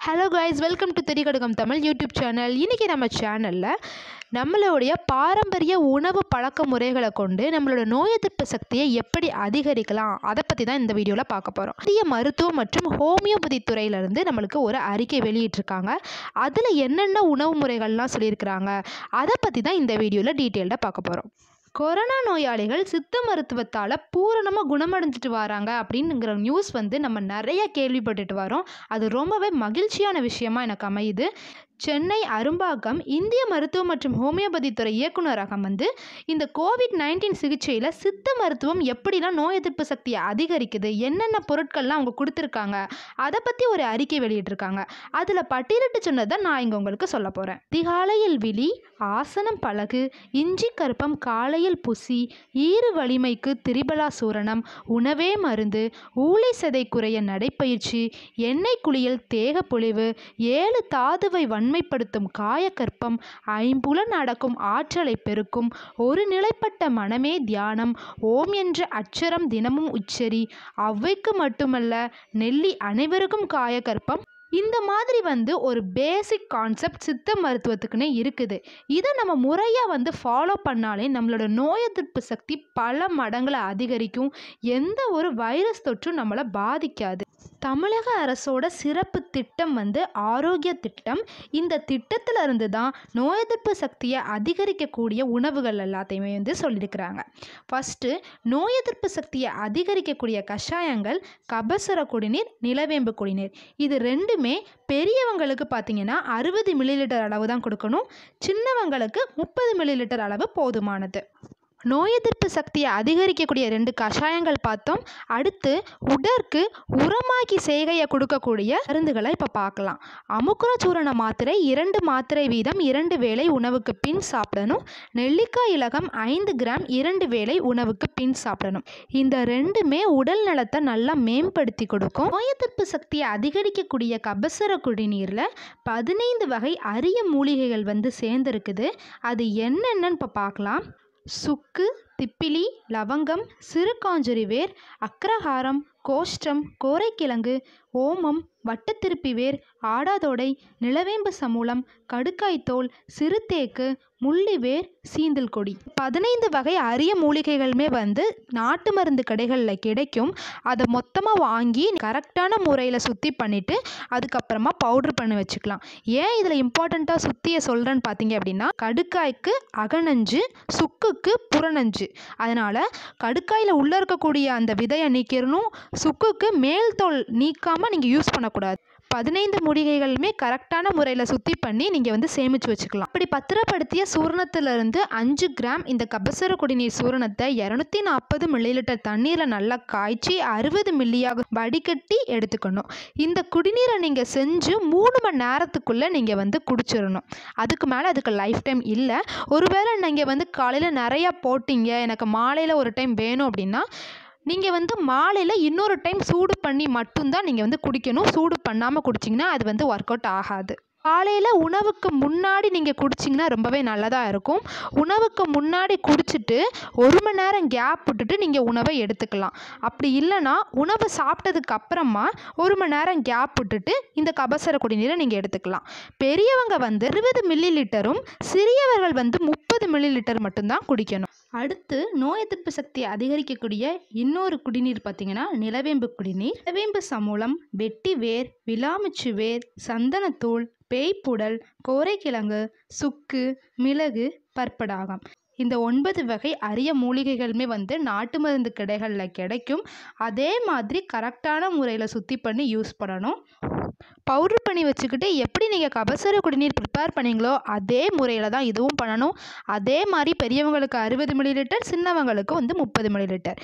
hello guys welcome to தெரிகடுகம் Tamil YouTube channel இன்றைக்கி நம்ம சேனலில் நம்மளுடைய பாரம்பரிய உணவு பழக்க முறைகளை கொண்டு நம்மளோட நோய் எதிர்ப்பு சக்தியை எப்படி அதிகரிக்கலாம் அதை பற்றி தான் இந்த வீடியோவில் பார்க்க போகிறோம் இந்திய மருத்துவம் மற்றும் ஹோமியோபதி துறையிலேருந்து நம்மளுக்கு ஒரு அறிக்கை வெளியிட்டிருக்காங்க அதில் என்னென்ன உணவு முறைகள்லாம் சொல்லியிருக்கிறாங்க அதை பற்றி தான் இந்த வீடியோவில் டீட்டெயில்டாக பார்க்க போகிறோம் கொரோனா நோயாளிகள் சித்த மருத்துவத்தால் பூரணமாக குணமடைஞ்சிட்டு வராங்க அப்படிங்கிற நியூஸ் வந்து நம்ம நிறைய கேள்விப்பட்டுட்டு வரோம் அது ரொம்பவே மகிழ்ச்சியான விஷயமா எனக்கு அமையுது சென்னை அரும்பாக்கம் இந்திய மருத்துவம் மற்றும் ஹோமியோபதி துறை இயக்குநரகம் வந்து இந்த கோவிட் நைன்டீன் சிகிச்சையில் சித்த மருத்துவம் எப்படிலாம் நோய் எதிர்ப்பு சக்தியை அதிகரிக்குது என்னென்ன பொருட்கள்லாம் அவங்க கொடுத்துருக்காங்க அதை பற்றி ஒரு அறிக்கை வெளியிட்டிருக்காங்க அதில் பட்டியலிட்டு சொன்னதை நான் இங்கே உங்களுக்கு சொல்ல போகிறேன் அதிகாலையில் விழி ஆசனம் பழகு இஞ்சி கருப்பம் காலையில் புசி ஈறு வலிமைக்கு திரிபலா சூரணம் உணவே மருந்து ஊளை சதை குறைய நடைப்பயிற்சி எண்ணெய் குளியல் தேக பொழிவு ஏழு தாதுவை வன்மைப்படுத்தும் காயக்கற்பம் ஐம்புலன் அடக்கும் ஆற்றலை பெருக்கும் ஒரு நிலைப்பட்ட மனமே தியானம் ஓம் என்ற அச்சரம் தினமும் உச்சரி அவ்வைக்கு மட்டுமல்ல நெல்லி அனைவருக்கும் காயக்கற்பம் இந்த மாதிரி வந்து ஒரு பேசிக் கான்செப்ட் சித்த மருத்துவத்துக்குன்னே இருக்குது இதை நம்ம முறையாக வந்து ஃபாலோ பண்ணாலே நம்மளோட நோய் எதிர்ப்பு சக்தி பல மடங்களை அதிகரிக்கும் எந்த ஒரு வைரஸ் தொற்றும் நம்மளை பாதிக்காது தமிழக அரசோட சிறப்பு திட்டம் வந்து ஆரோக்கிய திட்டம் இந்த திட்டத்தில் இருந்து தான் நோய் எதிர்ப்பு சக்தியை அதிகரிக்கக்கூடிய உணவுகள் எல்லாத்தையுமே வந்து சொல்லியிருக்கிறாங்க ஃபஸ்ட்டு நோய் எதிர்ப்பு சக்தியை அதிகரிக்கக்கூடிய கஷாயங்கள் கபசுர குடிநீர் நிலவேம்பு குடிநீர் இது ரெண்டுமே பெரியவங்களுக்கு பார்த்தீங்கன்னா அறுபது மில்லிலிட்டர் அளவு தான் கொடுக்கணும் சின்னவங்களுக்கு முப்பது மில்லிலிட்டர் அளவு போதுமானது நோய் எதிர்ப்பு சக்தியை அதிகரிக்கக்கூடிய ரெண்டு கஷாயங்கள் பார்த்தோம் அடுத்து உடற்கு உரமாக்கி செய்கையை கொடுக்கக்கூடிய மருந்துகளை இப்போ பார்க்கலாம் அமுக்குர சூரண மாத்திரை இரண்டு மாத்திரை வீதம் இரண்டு வேளை உணவுக்கு பின் சாப்பிடணும் நெல்லிக்காய் இலகம் ஐந்து கிராம் இரண்டு வேளை உணவுக்கு பின் சாப்பிடணும் இந்த ரெண்டுமே உடல் நலத்தை நல்லா மேம்படுத்தி கொடுக்கும் நோய் எதிர்ப்பு சக்தியை அதிகரிக்கக்கூடிய கபசுர குடிநீரில் பதினைந்து வகை அரிய மூலிகைகள் வந்து சேர்ந்துருக்குது அது என்னென்னன்னு இப்போ பார்க்கலாம் சுக்கு திப்பிலி லவங்கம் சிறுகாஞ்சரி வேர் அக்ரஹாரம் கோஷ்டம் கோரைக்கிழங்கு ஓமம் வட்டத்திருப்பி வேர் ஆடாதோடை நிலவேம்பு சமூலம் கடுக்காய்த்தோல் சிறுதேக்கு முள்ளிவேர் சீந்தல் கொடி பதினைந்து வகை அரிய மூலிகைகளுமே வந்து நாட்டு மருந்து கடைகளில் கிடைக்கும் அதை மொத்தமாக வாங்கி கரெக்டான முறையில் சுத்தி பண்ணிவிட்டு அதுக்கப்புறமா பவுட்ரு பண்ணி வச்சுக்கலாம் ஏன் இதில் இம்பார்ட்டண்ட்டாக சுத்தியை சொல்கிறேன்னு பார்த்தீங்க அப்படின்னா கடுக்காய்க்கு அகநஞ்சு சுக்குக்கு புறநஞ்சு அதனால் கடுக்காயில் உள்ளே இருக்கக்கூடிய அந்த விதையை நீக்கிடணும் சுக்குக்கு மேல் தோல் நீக்காமல் நீங்கள் யூஸ் பண்ணக்கூடாது பதினைந்து மூலிகைகளுமே கரெக்டான முறையில் சுத்தி பண்ணி நீங்கள் வந்து சேமித்து வச்சுக்கலாம் அப்படி பத்திரப்படுத்திய சூரணத்திலிருந்து அஞ்சு கிராம் இந்த கபசுர குடிநீர் சூரணத்தை இரநூத்தி நாற்பது மில்லிலிட்டர் தண்ணீரில் நல்லா காய்ச்சி அறுபது மில்லியாக வடிகட்டி எடுத்துக்கணும் இந்த குடிநீரை நீங்கள் செஞ்சு மூணு மணி நேரத்துக்குள்ளே நீங்கள் வந்து குடிச்சிடணும் அதுக்கு மேலே அதுக்கு லைஃப் டைம் இல்லை ஒருவேளை நீங்கள் வந்து காலையில் நிறையா போட்டிங்க எனக்கு மாலையில் ஒரு டைம் வேணும் அப்படின்னா நீங்கள் வந்து மாலையில் இன்னொரு டைம் சூடு பண்ணி மட்டும்தான் நீங்கள் வந்து குடிக்கணும் சூடு பண்ணாமல் குடிச்சிங்கன்னா அது வந்து ஒர்க் அவுட் ஆகாது காலையில் உணவுக்கு முன்னாடி நீங்கள் குடிச்சிங்கன்னா ரொம்பவே நல்லதாக இருக்கும் உணவுக்கு முன்னாடி குடிச்சிட்டு ஒரு மணி நேரம் கேப் விட்டுட்டு நீங்கள் உணவை எடுத்துக்கலாம் அப்படி இல்லைன்னா உணவு சாப்பிட்டதுக்கு அப்புறமா ஒரு மணி நேரம் கேப் விட்டுட்டு இந்த கபசர குடிநீரை நீங்கள் எடுத்துக்கலாம் பெரியவங்க வந்து இருபது மில்லி லிட்டரும் சிறியவர்கள் வந்து முப்பது மில்லி லிட்டர் மட்டும்தான் குடிக்கணும் அடுத்து நோய் எதிர்ப்பு சக்தியை அதிகரிக்கக்கூடிய இன்னொரு குடிநீர் பார்த்தீங்கன்னா நிலவேம்பு குடிநீர் நிலவேம்பு சமூலம் வெட்டி வேர் விலாமிச்சு வேர் சந்தனத்தூள் பேய்ப்புடல் கோரைக்கிழங்கு சுக்கு மிளகு பற்படாகம் இந்த ஒன்பது வகை அரிய மூலிகைகளுமே வந்து நாட்டு மருந்து கடைகளில் கிடைக்கும் அதே மாதிரி கரெக்டான முறையில் சுத்தி பண்ணி யூஸ் பண்ணணும் பவுட்ரு பண்ணி வச்சுக்கிட்டு எப்படி நீங்கள் கபசர குடிநீர் ப்ரிப்பேர் பண்ணீங்களோ அதே முறையில் தான் இதுவும் பண்ணணும் அதே மாதிரி பெரியவங்களுக்கு அறுபது மில்லி லிட்டர் சின்னவங்களுக்கு வந்து முப்பது மில்லி லிட்டர்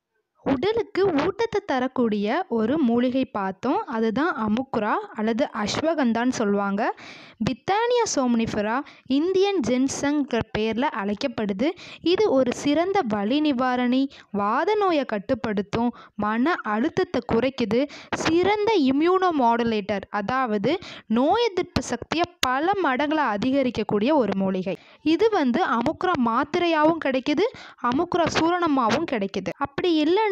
உடலுக்கு ஊட்டத்தை தரக்கூடிய ஒரு மூலிகை பார்த்தோம் அதுதான் அமுக்குரா அல்லது அஸ்வகந்தான்னு சொல்லுவாங்க பித்தானியா சோம்னிஃபரா இந்தியன் ஜென்சங்கிற பேரில் அழைக்கப்படுது இது ஒரு சிறந்த வலி நிவாரணி வாத நோயை கட்டுப்படுத்தும் மன அழுத்தத்தை குறைக்குது சிறந்த இம்யூனோ மாடுலேட்டர் அதாவது நோய் எதிர்ப்பு சக்தியை பல மடங்களை அதிகரிக்கக்கூடிய ஒரு மூலிகை இது வந்து அமுக்குரா மாத்திரையாகவும் கிடைக்குது அமுக்குரா சூரணமாகவும் கிடைக்குது அப்படி இல்லைன்னா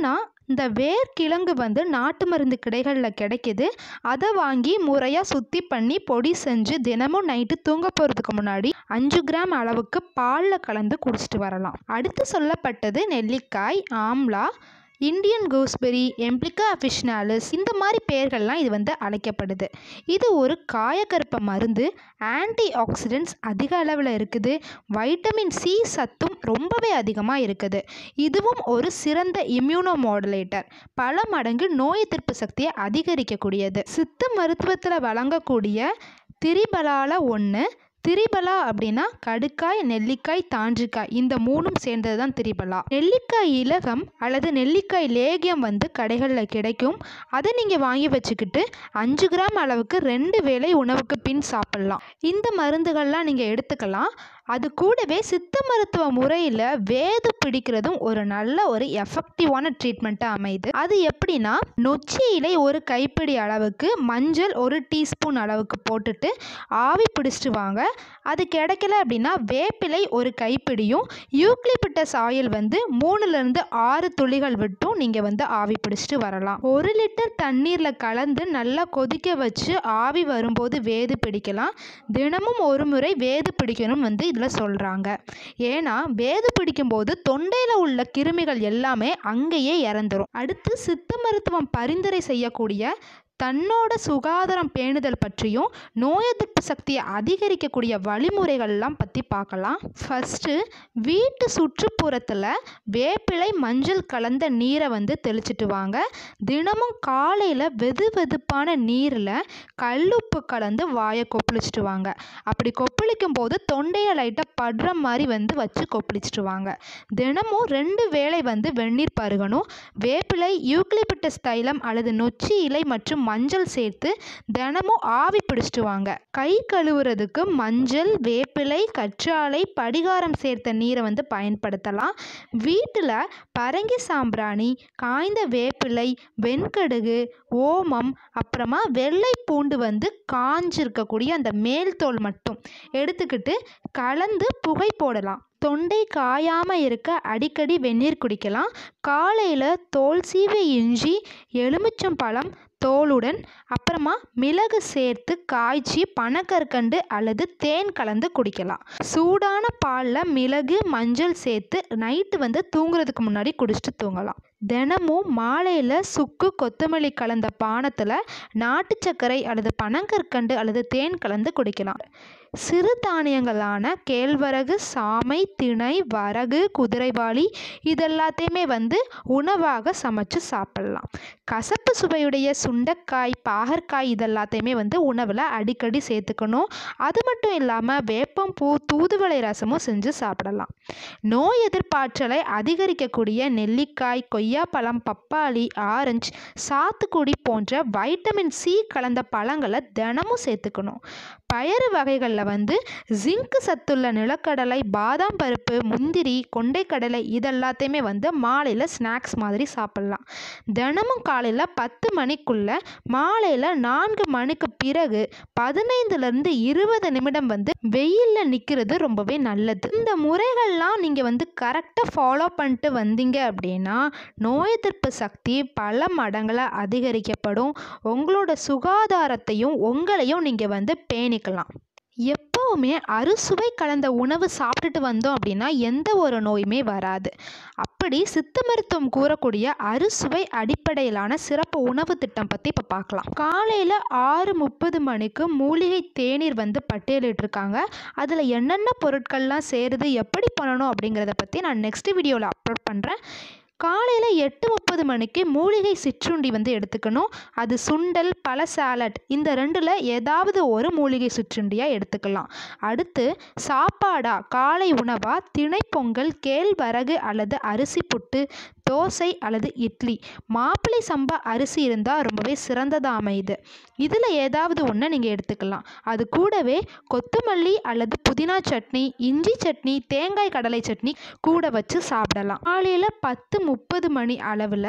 இந்த வேர்க்கிழங்கு வந்து நாட்டு மருந்து கடைகளில் கிடைக்கிது அதை வாங்கி முறையாக சுத்தி பண்ணி பொடி செஞ்சு தினமும் நைட்டு தூங்க போகிறதுக்கு முன்னாடி அஞ்சு கிராம் அளவுக்கு பாலில் கலந்து குடிச்சிட்டு வரலாம் அடுத்து சொல்லப்பட்டது நெல்லிக்காய் amla Indian gooseberry emblica officinalis இந்த மாதிரி பெயர்கள்லாம் இது வந்து அழைக்கப்படுது இது ஒரு காயக்கருப்ப மருந்து ஆன்டி ஆக்சிடென்ட்ஸ் அதிக அளவில் இருக்குது வைட்டமின் சி சத்தும் ரொம்பவே அதிகமாக இருக்குது இதுவும் ஒரு சிறந்த இம்யூனோ மாடுலேட்டர் பல மடங்கு நோய் எதிர்ப்பு சக்தியை அதிகரிக்கக்கூடியது சித்த மருத்துவத்தில் வழங்கக்கூடிய திரிபலால ஒன்று திரிபலா அப்படின்னா கடுக்காய் நெல்லிக்காய் தாண்டிக்காய் இந்த மூணும் சேர்ந்தது தான் திரிபலா நெல்லிக்காய் இலகம் அல்லது நெல்லிக்காய் லேகியம் வந்து கடைகளில் கிடைக்கும் அதை நீங்கள் வாங்கி வச்சுக்கிட்டு அஞ்சு கிராம் அளவுக்கு ரெண்டு வேளை உணவுக்கு பின் சாப்பிட்லாம் இந்த மருந்துகள்லாம் நீங்கள் எடுத்துக்கலாம் அது கூடவே சித்த மருத்துவ முறையில் வேது பிடிக்கிறதும் ஒரு நல்ல ஒரு எஃபெக்டிவான ட்ரீட்மெண்ட்டாக அமையுது அது எப்படின்னா நொச்சி இலை ஒரு கைப்பிடி அளவுக்கு மஞ்சள் ஒரு டீஸ்பூன் அளவுக்கு போட்டுட்டு ஆவி பிடிச்சிட்டு வாங்க அது கிடைக்கல அப்படின்னா வேப்பிலை ஒரு கைப்பிடியும் யூக்லிபிட்டஸ் ஆயில் வந்து மூணுலேருந்து ஆறு துளிகள் விட்டும் நீங்கள் வந்து ஆவி பிடிச்சிட்டு வரலாம் ஒரு லிட்டர் தண்ணீரில் கலந்து நல்லா கொதிக்க வச்சு ஆவி வரும்போது வேது பிடிக்கலாம் தினமும் ஒரு முறை வேது பிடிக்கணும் வந்து இதில் சொல்கிறாங்க ஏன்னா வேது பிடிக்கும்போது தொண்டையில் உள்ள கிருமிகள் எல்லாமே அங்கேயே இறந்துரும் அடுத்து சித்த மருத்துவம் பரிந்துரை செய்யக்கூடிய தன்னோட சுகாதாரம் பேணுதல் பற்றியும் நோய் எதிர்ப்பு சக்தியை அதிகரிக்கக்கூடிய வழிமுறைகள்லாம் பற்றி பார்க்கலாம் ஃபஸ்ட்டு வீட்டு சுற்றுப்புறத்தில் வேப்பிலை மஞ்சள் கலந்த நீரை வந்து தெளிச்சிட்டு வாங்க தினமும் காலையில் வெது வெதுப்பான நீரில் கல்லுப்பு கலந்து வாயை கொப்பளிச்சிட்டு வாங்க அப்படி கொப்பளிக்கும் போது தொண்டையை லைட்டாக படுற மாதிரி வந்து வச்சு கொப்பளிச்சிட்டு வாங்க தினமும் ரெண்டு வேளை வந்து வெந்நீர் பருகணும் வேப்பிலை யூக்லிபிட்டஸ் தைலம் அல்லது நொச்சி இலை மற்றும் மஞ்சள் சேர்த்து தினமும் ஆவி பிடிச்சிட்டு வாங்க கை கழுவுறதுக்கு மஞ்சள் வேப்பிலை கற்றாழை படிகாரம் சேர்த்த நீரை வந்து பயன்படுத்தலாம் வீட்டில் பரங்கி சாம்பிராணி காய்ந்த வேப்பிலை வெண்கடுகு ஓமம் அப்புறமா வெள்ளை பூண்டு வந்து காஞ்சிருக்கக்கூடிய அந்த மேல் தோல் மட்டும் எடுத்துக்கிட்டு கலந்து புகை போடலாம் தொண்டை காயாமல் இருக்க அடிக்கடி வெந்நீர் குடிக்கலாம் காலையில் தோல் சீவி இஞ்சி எலுமிச்சம்பழம் தோலுடன் அப்புறமா மிளகு சேர்த்து காய்ச்சி பனக்கற்கண்டு அல்லது தேன் கலந்து குடிக்கலாம் சூடான பாலில் மிளகு மஞ்சள் சேர்த்து நைட்டு வந்து தூங்குறதுக்கு முன்னாடி குடிச்சிட்டு தூங்கலாம் தினமும் மாலையில் சுக்கு கொத்தமல்லி கலந்த பானத்தில் நாட்டு சர்க்கரை அல்லது பனங்கற்கண்டு அல்லது தேன் கலந்து குடிக்கலாம் சிறு தானியங்களான கேழ்வரகு சாமை திணை வரகு குதிரைவாளி இதெல்லாத்தையுமே வந்து உணவாக சமைச்சு சாப்பிட்லாம் கசப்பு சுவையுடைய சுண்டைக்காய் பாகற்காய் இதெல்லாத்தையுமே வந்து உணவில் அடிக்கடி சேர்த்துக்கணும் அது மட்டும் இல்லாமல் வேப்பம்பூ தூதுவளை ரசமும் செஞ்சு சாப்பிடலாம் நோய் எதிர்ப்பாற்றலை அதிகரிக்கக்கூடிய நெல்லிக்காய் கொய்யாப்பழம் பப்பாளி ஆரஞ்சு சாத்துக்குடி போன்ற வைட்டமின் சி கலந்த பழங்களை தினமும் சேர்த்துக்கணும் பயறு வகைகளில் வந்து ஜிங்க் சத்துள்ள நிலக்கடலை பாதாம் பருப்பு முந்திரி கொண்டைக்கடலை இதெல்லாத்தையுமே வந்து மாலையில் ஸ்நாக்ஸ் மாதிரி சாப்பிட்லாம் தினமும் காலையில் பத்து மணிக்குள்ள மாலையில் நான்கு மணிக்கு பிறகு பதினைந்துலேருந்து இருபது நிமிடம் வந்து வெயிலில் நிற்கிறது ரொம்பவே நல்லது இந்த முறைகள்லாம் நீங்கள் வந்து கரெக்டாக ஃபாலோ பண்ணிட்டு வந்தீங்க அப்படின்னா நோய் எதிர்ப்பு சக்தி பல மடங்கில் அதிகரிக்கப்படும் உங்களோட சுகாதாரத்தையும் உங்களையும் நீங்கள் வந்து பேணிக்கலாம் எப்போவுமே அறுசுவை கலந்த உணவு சாப்பிட்டுட்டு வந்தோம் அப்படின்னா எந்த ஒரு நோயுமே வராது அப்படி சித்த மருத்துவம் கூறக்கூடிய அறுசுவை அடிப்படையிலான சிறப்பு உணவு திட்டம் பற்றி இப்போ பார்க்கலாம் காலையில் ஆறு முப்பது மணிக்கு மூலிகை தேநீர் வந்து பட்டியலிட்டிருக்காங்க அதில் என்னென்ன பொருட்கள்லாம் சேருது எப்படி பண்ணணும் அப்படிங்கிறத பற்றி நான் நெக்ஸ்ட் வீடியோவில் அப்லோட் பண்ணுறேன் காலையில் எட்டு முப்பது மணிக்கு மூலிகை சிற்றுண்டி வந்து எடுத்துக்கணும் அது சுண்டல் பழ சாலட் இந்த ரெண்டில் ஏதாவது ஒரு மூலிகை சிற்றுண்டியாக எடுத்துக்கலாம் அடுத்து சாப்பாடா காலை உணவாக திணை பொங்கல் கேழ்வரகு அல்லது அரிசி புட்டு தோசை அல்லது இட்லி மாப்பிள்ளை சம்பா அரிசி இருந்தால் ரொம்பவே சிறந்ததாக அமையுது இதில் ஏதாவது ஒன்று நீங்கள் எடுத்துக்கலாம் அது கூடவே கொத்தமல்லி அல்லது புதினா சட்னி இஞ்சி சட்னி தேங்காய் கடலை சட்னி கூட வச்சு சாப்பிடலாம் காலையில் பத்து முப்பது மணி அளவில்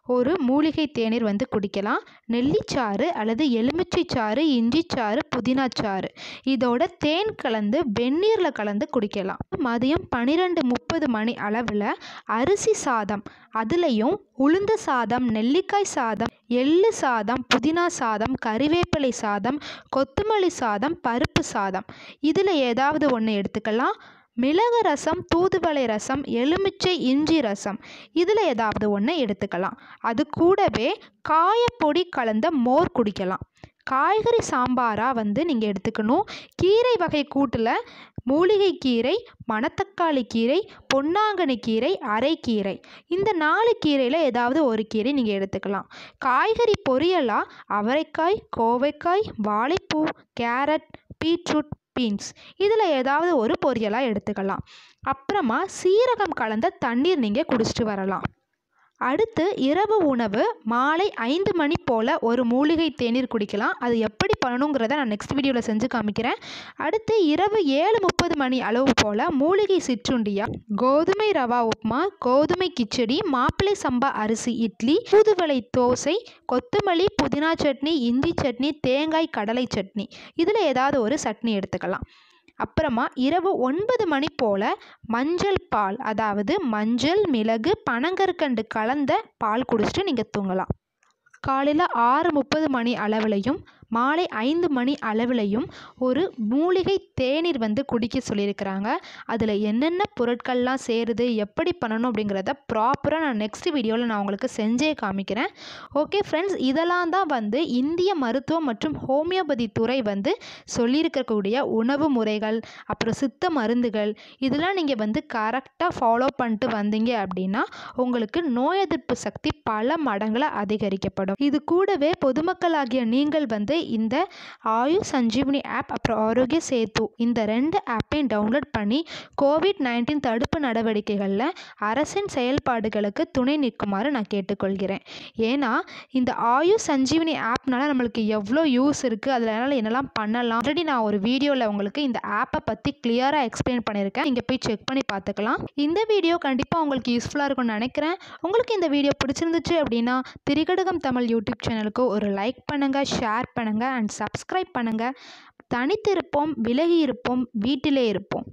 ஒரு மூலிகை தேநீர் வந்து குடிக்கலாம் நெல்லிச்சாறு அல்லது எலுமிச்சை சாறு இஞ்சி சாறு புதினா சாறு இதோட தேன் கலந்து வெந்நீரில் கலந்து குடிக்கலாம் மதியம் பன்னிரெண்டு முப்பது மணி அளவில் அரிசி சாதம் அதுலேயும் உளுந்து சாதம் நெல்லிக்காய் சாதம் எள்ளு சாதம் புதினா சாதம் கறிவேப்பிலை சாதம் கொத்தமல்லி சாதம் பருப்பு சாதம் இதில் ஏதாவது ஒன்று எடுத்துக்கலாம் மிளகு ரசம் தூதுவளை ரசம் எலுமிச்சை இஞ்சி ரசம் இதில் ஏதாவது ஒன்று எடுத்துக்கலாம் அது கூடவே காயப்பொடி கலந்த மோர் குடிக்கலாம் காய்கறி சாம்பாராக வந்து நீங்கள் எடுத்துக்கணும் கீரை வகை கூட்டில் மூலிகை கீரை மணத்தக்காளி கீரை பொன்னாங்கண்ணி கீரை அரைக்கீரை இந்த நாலு கீரையில் ஏதாவது ஒரு கீரை நீங்கள் எடுத்துக்கலாம் காய்கறி பொரியலாக அவரைக்காய் கோவைக்காய் வாழைப்பூ கேரட் பீட்ரூட் பீன்ஸ் இதில் ஏதாவது ஒரு பொரியலாக எடுத்துக்கலாம் அப்புறமா சீரகம் கலந்த தண்ணீர் நீங்கள் குடிச்சிட்டு வரலாம் அடுத்து இரவு உணவு மாலை ஐந்து மணி போல் ஒரு மூலிகை தேநீர் குடிக்கலாம் அது எப்படி பண்ணணுங்கிறத நான் நெக்ஸ்ட் வீடியோவில் செஞ்சு காமிக்கிறேன் அடுத்து இரவு ஏழு முப்பது மணி அளவு போல் மூலிகை சிற்றுண்டியா கோதுமை ரவா உப்புமா கோதுமை கிச்சடி மாப்பிள்ளை சம்பா அரிசி இட்லி தூதுவளை தோசை கொத்தமல்லி புதினா சட்னி இஞ்சி சட்னி தேங்காய் கடலை சட்னி இதில் ஏதாவது ஒரு சட்னி எடுத்துக்கலாம் அப்புறமா இரவு ஒன்பது மணி போல் மஞ்சள் பால் அதாவது மஞ்சள் மிளகு பனங்கற்கண்டு கலந்த பால் குடிச்சிட்டு நீங்கள் தூங்கலாம் காலையில் ஆறு முப்பது மணி அளவுலையும் மாலை ஐந்து மணி அளவுலையும் ஒரு மூலிகை தேநீர் வந்து குடிக்க சொல்லியிருக்கிறாங்க அதில் என்னென்ன பொருட்கள்லாம் சேருது எப்படி பண்ணணும் அப்படிங்கிறத ப்ராப்பராக நான் நெக்ஸ்ட் வீடியோவில் நான் உங்களுக்கு செஞ்சே காமிக்கிறேன் ஓகே ஃப்ரெண்ட்ஸ் இதெல்லாம் தான் வந்து இந்திய மருத்துவம் மற்றும் ஹோமியோபதி துறை வந்து சொல்லியிருக்கக்கூடிய உணவு முறைகள் அப்புறம் சித்த மருந்துகள் இதெல்லாம் நீங்கள் வந்து கரெக்டாக ஃபாலோ பண்ணிட்டு வந்தீங்க அப்படின்னா உங்களுக்கு நோய் எதிர்ப்பு சக்தி பல மடங்கில் அதிகரிக்கப்படும் இது கூடவே பொதுமக்களாகிய நீங்கள் வந்து இந்த ஆயு சஞ்சீவனி ஆப் அப்புறம் ஆரோக்கிய சேது இந்த ரெண்டு ஆப்பையும் டவுன்லோட் பண்ணி கோவிட் நைன்டீன் தடுப்பு நடவடிக்கைகளில் அரசின் செயல்பாடுகளுக்கு துணை நிற்குமாறு நான் கேட்டுக்கொள்கிறேன் ஏன்னா இந்த ஆயு சஞ்சீவனி ஆப்னால நம்மளுக்கு எவ்வளோ யூஸ் இருக்குது அதில் என்னெல்லாம் பண்ணலாம் ஆல்ரெடி நான் ஒரு வீடியோவில் உங்களுக்கு இந்த ஆப்பை பற்றி கிளியராக எக்ஸ்பிளைன் பண்ணியிருக்கேன் நீங்கள் போய் செக் பண்ணி பார்த்துக்கலாம் இந்த வீடியோ கண்டிப்பாக உங்களுக்கு யூஸ்ஃபுல்லாக இருக்கும்னு நினைக்கிறேன் உங்களுக்கு இந்த வீடியோ பிடிச்சிருந்துச்சு அப்படின்னா திரிகடகம் தமிழ் யூடியூப் சேனலுக்கு ஒரு லைக் பண்ணுங்கள் ஷேர் பண்ணுங்கள் அண்ட் சப்ஸ்கிரைப் பண்ணுங்கள் தனித்திருப்போம் விலகி இருப்போம் வீட்டிலே இருப்போம்